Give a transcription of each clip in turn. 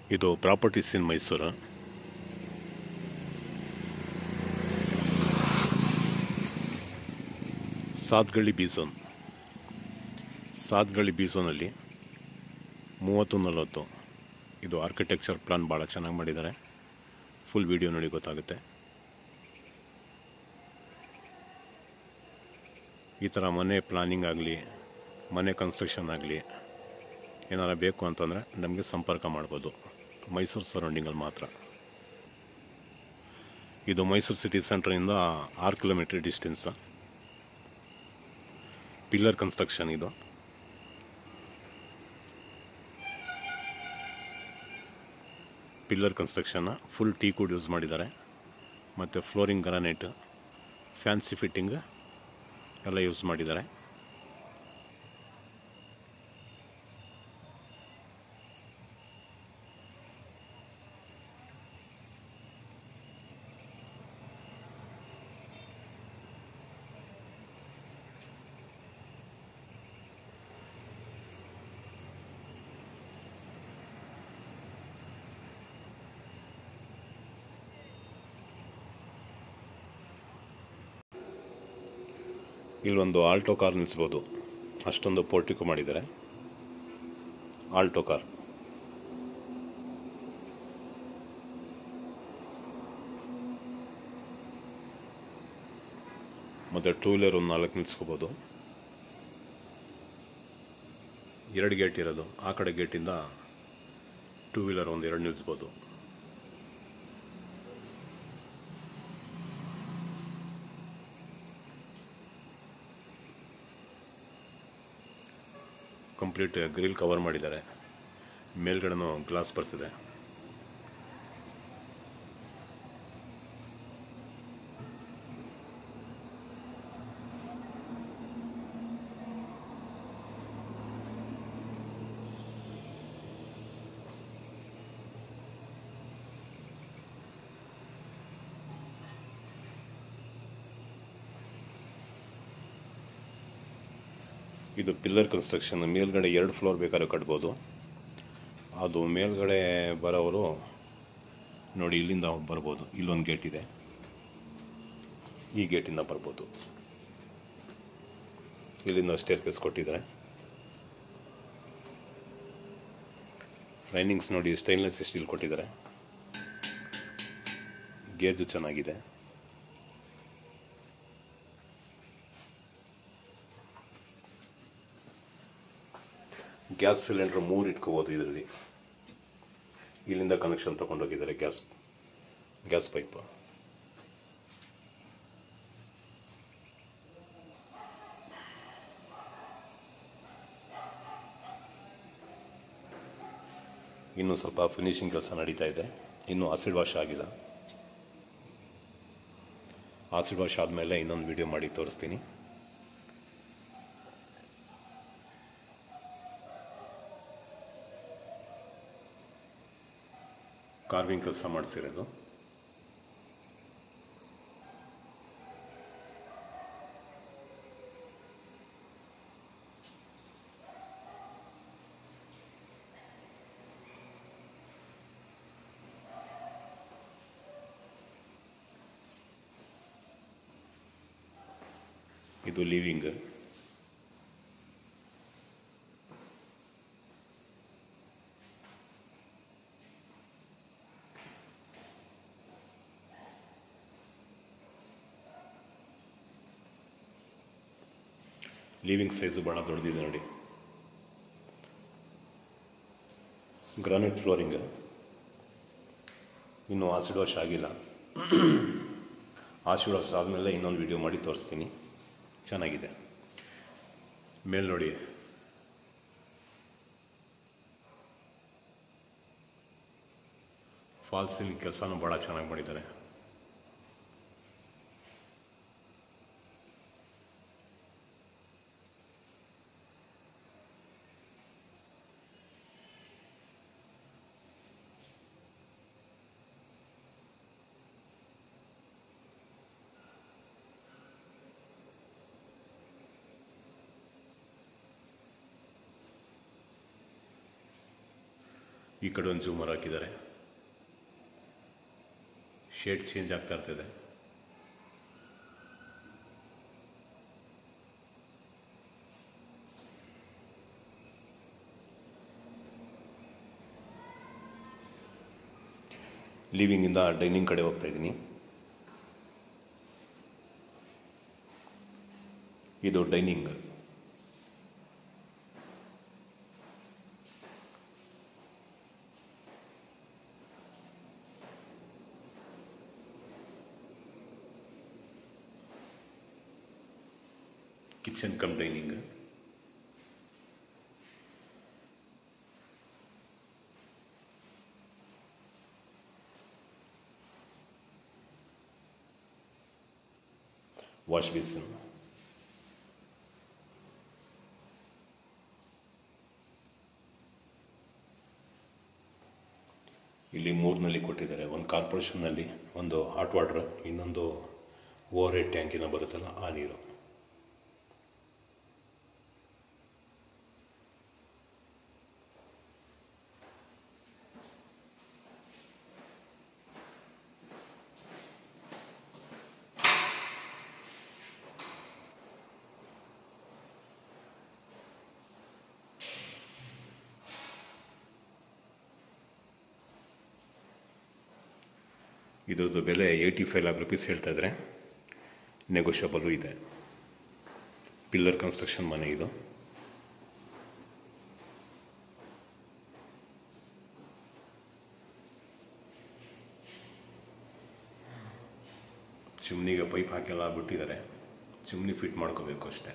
ಇದು properties in Mysuru Sathagalli B zone Sathagalli B ಝೋನಲ್ಲಿ ಮೂವತ್ತು ನಲವತ್ತು ಇದು ಆರ್ಕಿಟೆಕ್ಚರ್ ಪ್ಲಾನ್ ಭಾಳ ಚೆನ್ನಾಗಿ ಮಾಡಿದ್ದಾರೆ ಫುಲ್ ವಿಡಿಯೋ ನೋಡಿ ಗೊತ್ತಾಗುತ್ತೆ ಈ ಥರ ಮನೆ ಪ್ಲಾನಿಂಗ್ ಆಗಲಿ ಮನೆ ಕನ್ಸ್ಟ್ರಕ್ಷನ್ ಆಗಲಿ ಏನಾರ ಬೇಕು ಅಂತಂದರೆ ನಮಗೆ ಸಂಪರ್ಕ ಮಾಡ್ಬೋದು ಮೈಸೂರು ಸರೌಂಡಿಂಗಲ್ಲಿ ಮಾತ್ರ ಇದು ಮೈಸೂರು ಸಿಟಿ ಸೆಂಟ್ರಿಂದ ಆರು ಕಿಲೋಮೀಟ್ರ್ ಡಿಸ್ಟೆನ್ಸ್ ಪಿಲ್ಲರ್ ಕನ್ಸ್ಟ್ರಕ್ಷನ್ ಇದು ಪಿಲ್ಲರ್ ಕನ್ಸ್ಟ್ರಕ್ಷನ್ನ ಫುಲ್ ಟೀ ಕೂಡ ಯೂಸ್ ಮಾಡಿದ್ದಾರೆ ಮತ್ತು ಫ್ಲೋರಿಂಗ್ ಗ್ರಾನೈಟ್ ಫ್ಯಾನ್ಸಿ ಫಿಟ್ಟಿಂಗ್ ಎಲ್ಲ ಯೂಸ್ ಮಾಡಿದ್ದಾರೆ ಇಲ್ಲೊಂದು ಆಲ್ಟೋ ಕಾರ್ ನಿಲ್ಲಿಸ್ಬೋದು ಅಷ್ಟೊಂದು ಪೋರ್ಟಿಕೋ ಮಾಡಿದ್ದಾರೆ ಆಲ್ಟೋ ಕಾರ್ ಮತ್ತು ಟೂ ವೀಲರ್ ಒಂದು ನಾಲ್ಕು ನಿಲ್ಲಿಸ್ಕೋಬೋದು ಎರಡು ಗೇಟ್ ಇರೋದು ಆ ಕಡೆ ಗೇಟಿಂದ ಟೂ ವೀಲರ್ ಒಂದು ಎರಡು ನಿಲ್ಲಿಸ್ಬೋದು ಕಂಪ್ಲೀಟ್ ಗ್ರಿಲ್ ಕವರ್ ಮಾಡಿದ್ದಾರೆ ಮೇಲ್ಗಡೆನೂ ಗ್ಲಾಸ್ ಬರ್ತಿದೆ ಇದು ಪಿಲ್ಲರ್ ಕನ್ಸ್ಟ್ರಕ್ಷನ್ ಮೇಲ್ಗಡೆ ಎರಡು ಫ್ಲೋರ್ ಬೇಕಾದ್ರೆ ಕಟ್ಬೋದು ಅದು ಮೇಲ್ಗಡೆ ಬರೋವರು ನೋಡಿ ಇಲ್ಲಿಂದ ಬರ್ಬೋದು ಇಲ್ಲೊಂದು ಗೇಟ್ ಇದೆ ಈ ಗೇಟಿಂದ ಬರ್ಬೋದು ಇಲ್ಲಿಂದ ಸ್ಟೇರ್ ಕೇಸ್ ಕೊಟ್ಟಿದ್ದಾರೆ ಲೈನಿಂಗ್ಸ್ ನೋಡಿ ಸ್ಟೈನ್ಲೆಸ್ ಸ್ಟೀಲ್ ಕೊಟ್ಟಿದ್ದಾರೆ ಗೇಜು ಚೆನ್ನಾಗಿದೆ ಗ್ಯಾಸ್ ಸಿಲಿಂಡರ್ ಮೂರು ಇಟ್ಕೋಬೋದು ಇದರಲ್ಲಿ ಇಲ್ಲಿಂದ ಕನೆಕ್ಷನ್ ತಗೊಂಡೋಗಿದ್ದಾರೆ ಗ್ಯಾಸ್ ಗ್ಯಾಸ್ ಪೈಪ್ ಇನ್ನು ಸ್ವಲ್ಪ ಫಿನಿಶಿಂಗ್ ಕೆಲಸ ನಡೀತಾ ಇದೆ ಇನ್ನು ಆಸಿಡ್ ವಾಶ್ ಆಗಿಲ್ಲ ಆಸಿಡ್ ವಾಶ್ ಆದಮೇಲೆ ಇನ್ನೊಂದು ವಿಡಿಯೋ ಮಾಡಿ ತೋರಿಸ್ತೀನಿ ಕಾರ್ವಿಂಗ್ ಕೆಲಸ ಮಾಡಿಸಿರೋದು ಇದು ಲಿವಿಂಗ್ ಲಿವಿಂಗ್ ಸೈಜು ಭಾಳ ದೊಡ್ಡದಿದೆ ನೋಡಿ ಗ್ರಾನೈಟ್ ಫ್ಲೋರಿಂಗ್ ಇನ್ನೂ ಆಸಿಡ್ ವಾಶ್ ಆಗಿಲ್ಲ ಆಸಿಡ್ ವಾಶ್ ಆದಮೇಲೆ ಇನ್ನೊಂದು ವಿಡಿಯೋ ಮಾಡಿ ತೋರಿಸ್ತೀನಿ ಚೆನ್ನಾಗಿದೆ ಮೇಲ್ ನೋಡಿ ಫಾಲ್ ಸೀಲಿಂಗ್ ಕೆಲಸನೂ ಭಾಳ ಚೆನ್ನಾಗಿ ಮಾಡಿದ್ದಾರೆ ಈ ಕಡೆ ಒಂದು ಜೂಮರ್ ಹಾಕಿದ್ದಾರೆ ಶೇಡ್ ಚೇಂಜ್ ಆಗ್ತಾ ಇರ್ತದೆ ಲಿವಿಂಗಿಂದ ಡೈನಿಂಗ್ ಕಡೆ ಹೋಗ್ತಾ ಇದ್ದೀನಿ ಇದು dining kitchen cum dining wash basin ಇಲ್ಲಿ ಮೂರಿನಲ್ಲಿ ಕೊಟ್ಟಿದ್ದಾರೆ ಒಂದು ಕಾರ್ಪೊರೇಷನ್ನಲ್ಲಿ ಒಂದು ಹಾಟ್ ವಾಟರ್ ಇನ್ನೊಂದು ಓವರ್ ಹೆಡ್ ಟ್ಯಾಂಕಿನ ಬರುತ್ತಲ್ಲ ಆ ನೀರು ಇದ್ರದ್ದು ಬೆಲೆ ಏಯ್ಟಿ ಫೈವ್ ಲ್ಯಾಕ್ ರುಪೀಸ್ ಹೇಳ್ತಾ ಇದ್ದಾರೆ ನೆಗೋಷಿಯಬಲು ಇದೆ ಪಿಲ್ಲರ್ ಕನ್ಸ್ಟ್ರಕ್ಷನ್ ಮನೆ ಇದು ಚಿಮ್ನಿಗೆ ಪೈಪ್ ಹಾಕೆಲ್ಲ ಬಿಟ್ಟಿದ್ದಾರೆ ಚಿಮ್ನಿ ಫಿಟ್ ಮಾಡ್ಕೋಬೇಕು ಅಷ್ಟೇ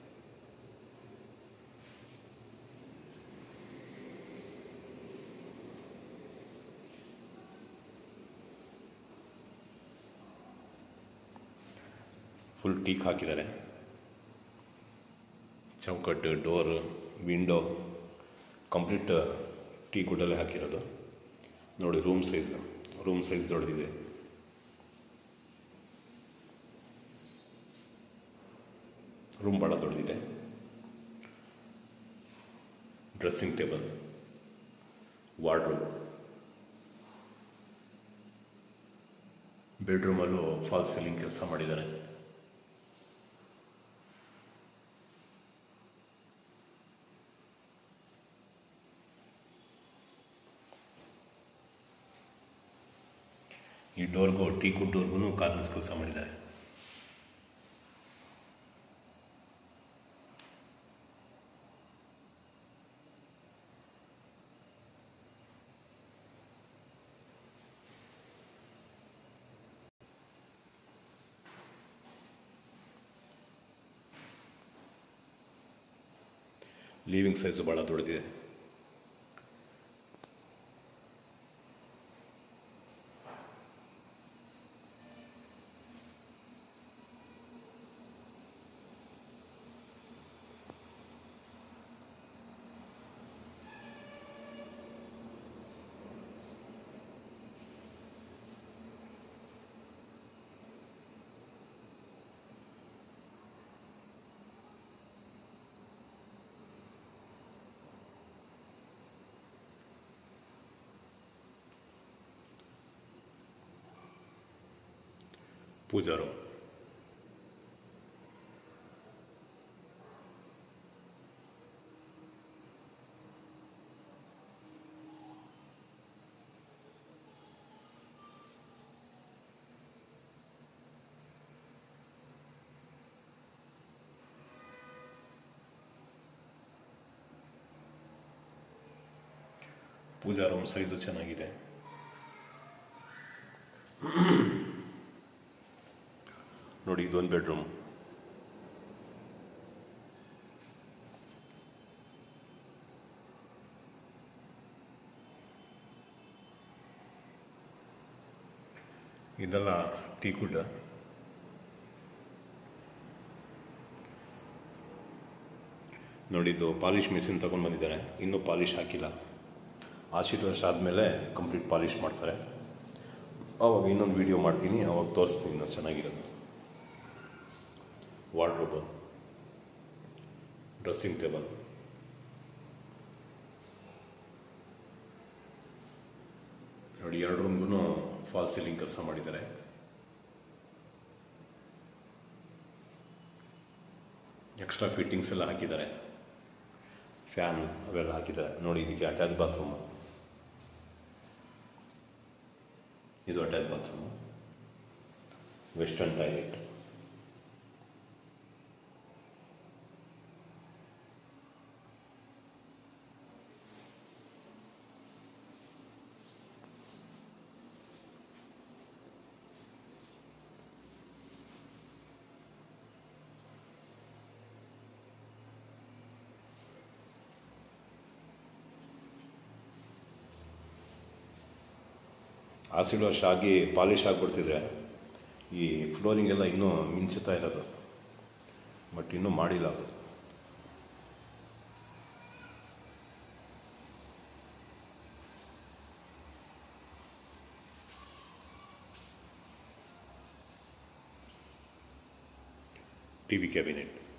ಫುಲ್ ಟೀಕ್ ಹಾಕಿದ್ದಾರೆ ಚೌಕಟ್ಟು ಡೋರ್ ವಿಂಡೋ ಕಂಪ್ಲೀಟ್ ಟೀ ಗುಡಲ್ಲೇ ಹಾಕಿರೋದು ನೋಡಿ ರೂಮ್ ಸೈಜ್ ರೂಮ್ ಸೈಜ್ ದೊಡ್ಡದಿದೆ ರೂಮ್ ಭಾಳ ದೊಡ್ಡದಿದೆ ಡ್ರೆಸ್ಸಿಂಗ್ ಟೇಬಲ್ ವಾರ್ಡ್ರೋಬ್ ಬೆಡ್ರೂಮಲ್ಲೂ ಫಾಲ್ ಸೀಲಿಂಗ್ ಕೆಲಸ ಮಾಡಿದ್ದಾರೆ ಈ ಡೋರ್ಗೂ ಟೀ ಕುಡ್ ಡೋರ್ಗೂ ಕಾರ್ನರ್ಸ್ ಕೆಲಸ ಮಾಡಿದ್ದಾರೆ ಲೀವಿಂಗ್ ಸೈಜು ಭಾಳ ದೊಡ್ಡದಿದೆ pooja room pooja room size ಚೆನ್ನಾಗಿದೆ ನೋಡಿ ಇದೊಂದು ಬೆಡ್ರೂಮ್ ಇದೆಲ್ಲ ಟೀ ಕುಡ್ ನೋಡಿ ಇದು ಪಾಲಿಶ್ ಮಿಷಿನ್ ತಗೊಂಡು ಬಂದಿದ್ದಾರೆ ಇನ್ನೂ ಪಾಲಿಶ್ ಹಾಕಿಲ್ಲ ಆಶೀಟ್ ವರ್ಷ ಆದಮೇಲೆ ಕಂಪ್ಲೀಟ್ ಪಾಲಿಶ್ ಮಾಡ್ತಾರೆ ಅವಾಗ ಇನ್ನೊಂದು ವಿಡಿಯೋ ಮಾಡ್ತೀನಿ ಅವಾಗ ತೋರಿಸ್ತೀನಿ ಇನ್ನೂ ಚೆನ್ನಾಗಿರೋದು wardrobe dressing table fall ceiling ಕೆಲಸ ಮಾಡಿದ್ದಾರೆ ಎಕ್ಸ್ಟ್ರಾ ಫಿಟ್ಟಿಂಗ್ಸ್ ಎಲ್ಲ ಹಾಕಿದ್ದಾರೆ ಫ್ಯಾನ್ ಅವೆಲ್ಲ ಹಾಕಿದ್ದಾರೆ ನೋಡಿ ಇದಕ್ಕೆ ಅಟ್ಯಾಚ್ ಬಾತ್ರೂಮು ಇದು attach bathroom western toilet acid wash ಆಗಿ ಪಾಲಿಶ್ ಆಗಿಬಿಡ್ತಿದ್ರೆ ಈ ಫ್ಲೋರಿಂಗ್ ಎಲ್ಲ ಇನ್ನೂ ಮಿಂಚುತ್ತಾ ಇರೋದು ಬಟ್ ಇನ್ನೂ ಮಾಡಿಲ್ಲ ಅದು ಟಿ ವಿ ಕ್ಯಾಬಿನೆಟ್